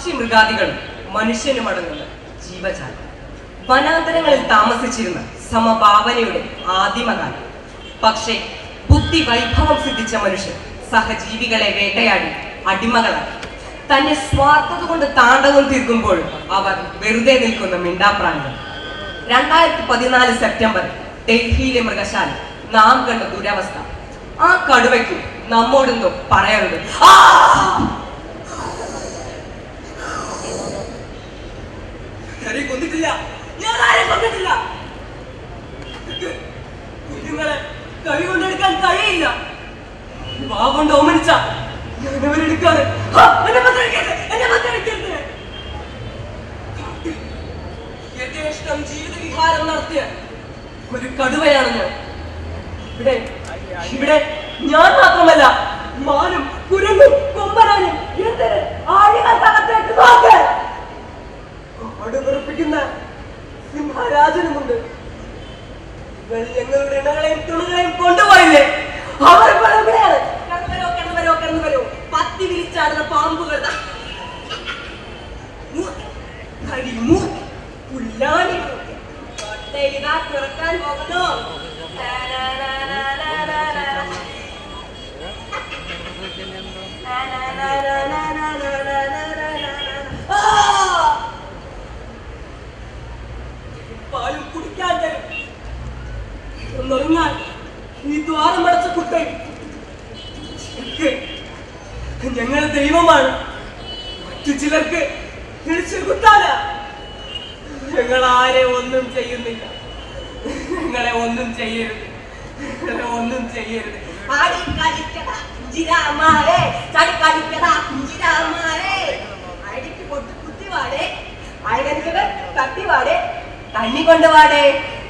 പക്ഷി മൃഗാദികളും മനുഷ്യനും അടങ്ങുന്ന ജീവജാലം വനാന്തരങ്ങളിൽ താമസിച്ചിരുന്ന സമഭാവനയുടെ ആദിമകാലം പക്ഷേ ബുദ്ധി വൈഭവം സിദ്ധിച്ച മനുഷ്യൻ സഹജീവികളെ വേട്ടയാടി അടിമകളാക്കി തന്റെ സ്വാർത്ഥത കൊണ്ട് താണ്ഡവം തീർക്കുമ്പോൾ അവർ വെറുതെ നിൽക്കുന്ന മിണ്ടാപ്രാണികൾ രണ്ടായിരത്തി പതിനാല് സെപ്റ്റംബർ ഡൽഹിയിലെ മൃഗശാല നാം കണ്ട ദുരവസ്ഥ ആ കടുവയ്ക്ക് നമ്മോടൊന്നും പറയരുത് ആ! ആരെയും കൊന്നിട്ടില്ല ഞാൻ ആരെയും കൊന്നിട്ടില്ല കുഞ്ഞുങ്ങളെ കൈ കൊണ്ടെടുക്കാൻ കഴിയില്ല വാ കൊണ്ട് ഓമനിച്ച ഞാൻ അവരെടുക്കാതെ ആ, എന്നെ പത്രടിക്കരുത് എന്നെ പത്രടിക്കരുത് യഥേഷ്ടം ജീവിത വിഹാരം നടത്തിയ ഒരു കടുവയാണ് ഞാൻ ഇവിടെ ഇവിടെ ഞാൻ മാത്രമല്ല മാനും കുരങ്ങും കൊമ്പനാനും എന്തിന് ആഴികൾ തകർത്തേക്ക് നോക്ക് അടുപുറപ്പിക്കുന്ന സിംഹരാജനുമുണ്ട് ഇവർ ഞങ്ങളുടെ ഇണകളെയും തുണകളെയും കൊണ്ടുപോയില്ലേ അവർ ഇപ്പോൾ എവിടെയാണ് കടന്നു വരോ കടന്നു വരോ കടന്നു വരോ പത്തി വിരിച്ചാടുന്ന പാമ്പുകൾ ദാ. മൂക്ക്, കരിമൂക്ക്, പുല്ലാനി മൂക്ക്. കൊട്ടയിതാ തുറക്കാൻ പോകുന്നു നാ, നാ, നാ, നാ, നാ, നാ, നാ. നാ, നാ, നാ, നാ, നാ, നാ, നാ, നാ, നാ, നാ, നാ, നാ. ആ! പാലും കുടിക്കാൻ തരും ഒന്നുറങ്ങാൻ ഈ ദ്വാരം അടച്ച കുട്ടൻ ഞങ്ങൾ ദൈവമാണ് മറ്റു ചിലർക്ക് ഇടിച്ചു കുത്താല ഞങ്ങൾ ആരെ ഒന്നും ചെയ്യുന്നില്ല ഞങ്ങളെ ഒന്നും ചെയ്യരുത് ഞങ്ങളെ ഒന്നും ചെയ്യരുത് ആടി കളിക്കട കുഞ്ചിരാമാരെ ചടി കളിക്കട കുഞ്ചിരാമാരെ അടിക്ക് പൊട്ടി കുത്തിവാടേ അഴകരുകൾ തട്ടിവാടേ തണ്ണി കൊണ്ടുവാടേ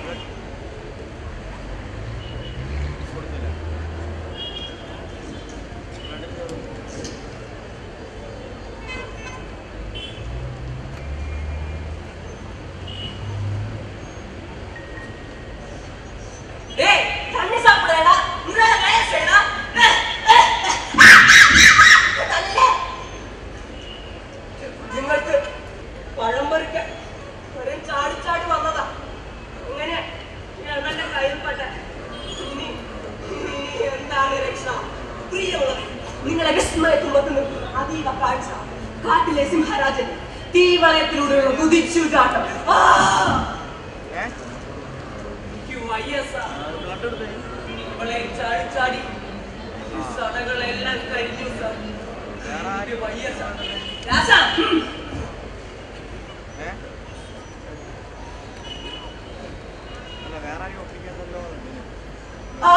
ஏய் தண்ணி சாப்பிடுறடா உன்னால வேலை செய்யடா നിങ്ങൾക്ക് പഴം പറിക്കാൻ ഒരു ചാടി ചാടി വന്നതാ അങ്ങനെ ഞങ്ങളുടെ കയ്യിൽപ്പെട്ട ഇനി ഇനി എന്താണ് രക്ഷ പ്രിയമുള്ളത് നിങ്ങളെ വിസ്മയത്തുമ്പത്തിന് അതീവ കാഴ്ച കാട്ടിലെ സിംഹരാജൻ തീവളയത്തിലൂടെയുള്ള കുതിച്ചു ചാട്ടം ആ! എനിക്ക് വയ്യ സാർ ഇവളെ ചാടി ചാടി ഈ സടകളെല്ലാം കഴിഞ്ഞു സാർ എനിക്ക് വയ്യ സാർ രാജ ആ!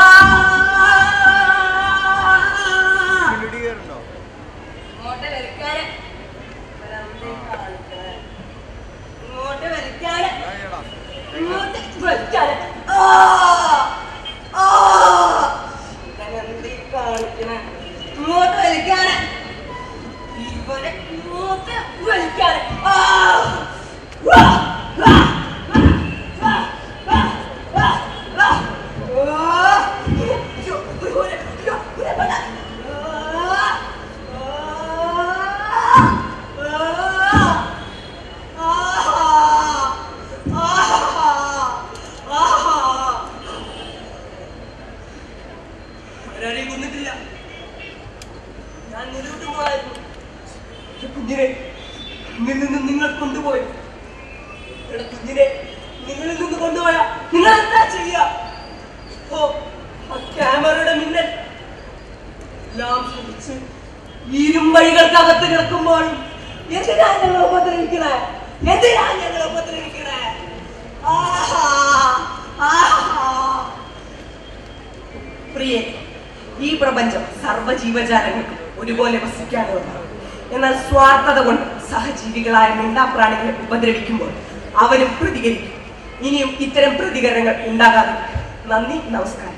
ഇങ്ങോട്ട് വലിക്കാന്. ഒരന്തേ കാണിക്കണേ. ഇങ്ങോട്ട് വലിക്കാന്. ഇങ്ങോട്ട് വലിക്കാന്. ആ! ആ! ഇവനെന്തീ കാണിക്കണേ? ഇങ്ങോട്ട് വലിക്കാന്. ഇവനെ ഇങ്ങോട്ട് വലിക്കാന്. ആ! വാ! വാ! വാ! വാ! വാ! വാ! ആ! യ്യോ, ഒരു- യ്യോ, ഒരു പെണ്ണ. ആ! ആരെയും കൊന്നിട്ടില്ല ഞാൻ നിലവിട്ടുപോയായിരുന്നു കുഞ്ഞിനെ എന്നിൽ നിന്ന് നിങ്ങൾ കൊണ്ടുപോയി എടാ കുഞ്ഞിനെ നിങ്ങളിൽ നിന്ന് കൊണ്ടുപോയ നിങ്ങൾ എന്താ ചെയ്യുക ഓ ആ ക്യാമറയുടെ മിന്നൽ എല്ലാം സഹിച്ച് ഇരുമ്പഴികൾക്കകത്ത് കിടക്കുമ്പോൾ എന്തിനാ ഞങ്ങൾ ഉപദ്രവിക്കണേ എന്തിനാ ഞങ്ങൾ ഉപദ്രവിക്കണേ ആഹാ, ആഹാ. പ്രിയേ ഈ പ്രപഞ്ചം സർവ്വജീവജാലങ്ങൾക്ക് ഒരുപോലെ വസിക്കാനുള്ളതാണ് എന്നാൽ സ്വാർത്ഥത കൊണ്ട് സഹജീവികളായ മിണ്ടാപ്രാണികളെ ഉപദ്രവിക്കുമ്പോൾ അവരും പ്രതികരിക്കും ഇനിയും ഇത്തരം പ്രതികരണങ്ങൾ ഉണ്ടാകാതെ നന്ദി നമസ്കാരം